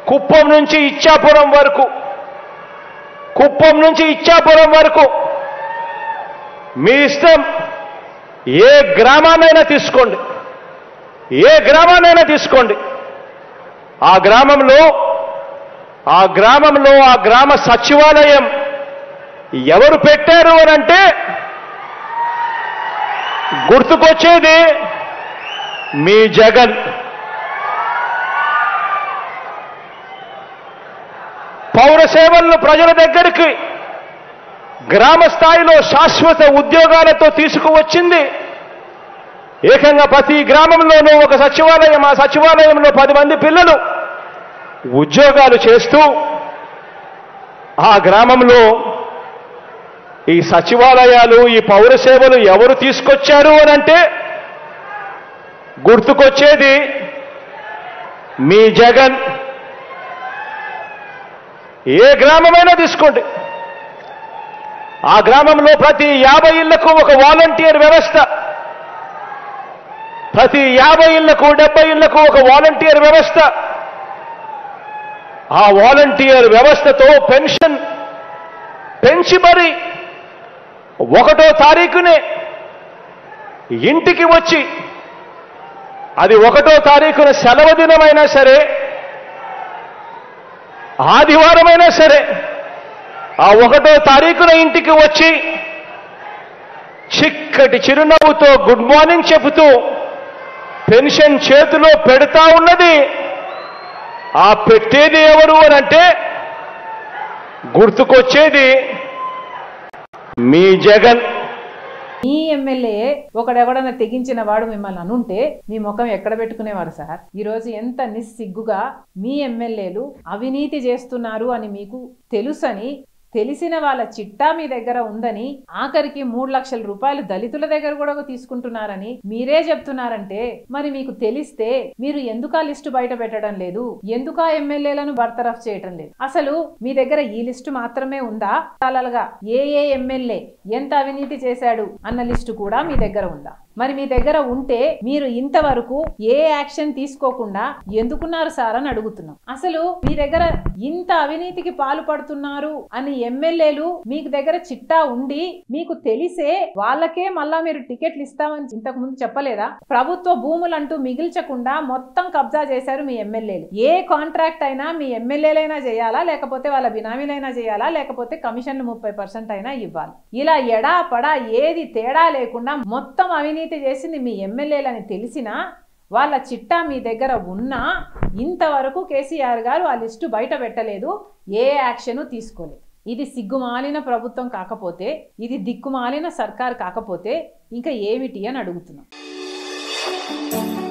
కుప్పం నుంచి ఇచ్చాపురం వరకు కుప్పం నుంచి ఇచ్చాపురం వరకు మీ ఇష్టం ఏ గ్రామాన్నైనా తీసుకోండి ఏ గ్రామాన్నైనా తీసుకోండి ఆ గ్రామంలో ఆ గ్రామంలో ఆ గ్రామ సచివాలయం ఎవరు పెట్టారు అని అంటే గుర్తుకొచ్చేది మీ జగన్ పౌర సేవలను ప్రజల దగ్గరికి గ్రామ స్థాయిలో శాశ్వత ఉద్యోగాలతో తీసుకువచ్చింది ఏకంగా ప్రతి గ్రామంలోనూ ఒక సచివాలయం ఆ సచివాలయంలో పది మంది పిల్లలు ఉద్యోగాలు చేస్తూ ఆ గ్రామంలో ఈ సచివాలయాలు ఈ పౌర సేవలు ఎవరు తీసుకొచ్చారు అని అంటే గుర్తుకొచ్చేది మీ జగన్ ఏ గ్రామమైనా తీసుకోండి ఆ గ్రామంలో ప్రతి యాభై ఇళ్లకు ఒక వాలంటీర్ వ్యవస్థ ప్రతి యాభై ఇళ్లకు డెబ్బై ఇళ్లకు ఒక వాలంటీర్ వ్యవస్థ ఆ వాలంటీర్ వ్యవస్థతో పెన్షన్ పెంచి మరి ఒకటో తారీఖునే ఇంటికి వచ్చి అది ఒకటో తారీఖున సెలవు దినమైనా సరే ఆదివారమైనా సరే ఆ ఒకటో తారీఖున ఇంటికి వచ్చి చిక్కటి చిరునవ్వుతో గుడ్ మార్నింగ్ చెబుతూ పెన్షన్ చేతిలో పెడతా ఉన్నది ఆ పెట్టేది ఎవరు అని అంటే గుర్తుకొచ్చేది మీ జగన్ మీ ఎమ్మెల్యే ఒకడెవడన్నా తెగించిన వాడు మిమ్మల్ని అనుంటే మీ ముఖం ఎక్కడ పెట్టుకునేవారు సార్ ఈ రోజు ఎంత నిస్సిగ్గుగా మీ ఎమ్మెల్యేలు అవినీతి చేస్తున్నారు అని మీకు తెలుసని తెలిసిన వాళ్ళ చిట్టా మీ దగ్గర ఉందని ఆఖరికి మూడు లక్షల రూపాయలు దళితుల దగ్గర కూడా తీసుకుంటున్నారని మీరే చెప్తున్నారంటే మరి మీకు తెలిస్తే మీరు ఎందుకు ఆ లిస్టు బయట పెట్టడం లేదు ఎందుకు ఆ ఎమ్మెల్యేలను బర్తరఫ్ చేయటం లేదు అసలు మీ దగ్గర ఈ లిస్టు మాత్రమే ఉందా చాలగా ఏ ఏ ఎమ్మెల్యే ఎంత అవినీతి చేశాడు అన్న లిస్టు కూడా మీ దగ్గర ఉందా మరి మీ దగ్గర ఉంటే మీరు ఇంతవరకు ఏ యాక్షన్ తీసుకోకుండా ఎందుకున్నారు సార్ అని అడుగుతున్నాం అసలు మీ దగ్గర ఇంత అవినీతికి పాల్పడుతున్నారు అని ఎమ్మెల్యేలు మీకు దగ్గర చిట్టా ఉండి మీకు తెలిసే వాళ్ళకే మళ్ళా మీరు టికెట్లు ఇస్తామని ఇంతకు ముందు చెప్పలేదా ప్రభుత్వ భూములంటూ మిగిల్చకుండా మొత్తం కబ్జా చేశారు మీ ఎమ్మెల్యేలు ఏ కాంట్రాక్ట్ అయినా మీ ఎమ్మెల్యేలైనా చేయాలా లేకపోతే వాళ్ళ బినామీలైనా చేయాలా లేకపోతే కమిషన్లు ముప్పై పర్సెంట్ అయినా ఇవ్వాలి ఇలా ఎడా పడా ఏది తేడా లేకుండా మొత్తం అవినీతి చేసింది మీ ఎమ్మెల్యేలని తెలిసినా వాళ్ళ చిట్టా మీ దగ్గర ఉన్నా ఇంతవరకు కేసీఆర్ గారు ఆ లిస్టు బయట పెట్టలేదు ఏ యాక్షను తీసుకోలేదు ఇది సిగ్గుమాలిన ప్రభుత్వం కాకపోతే ఇది దిక్కుమాలిన సర్కార్ కాకపోతే ఇంకా ఏమిటి అని అడుగుతున్నాం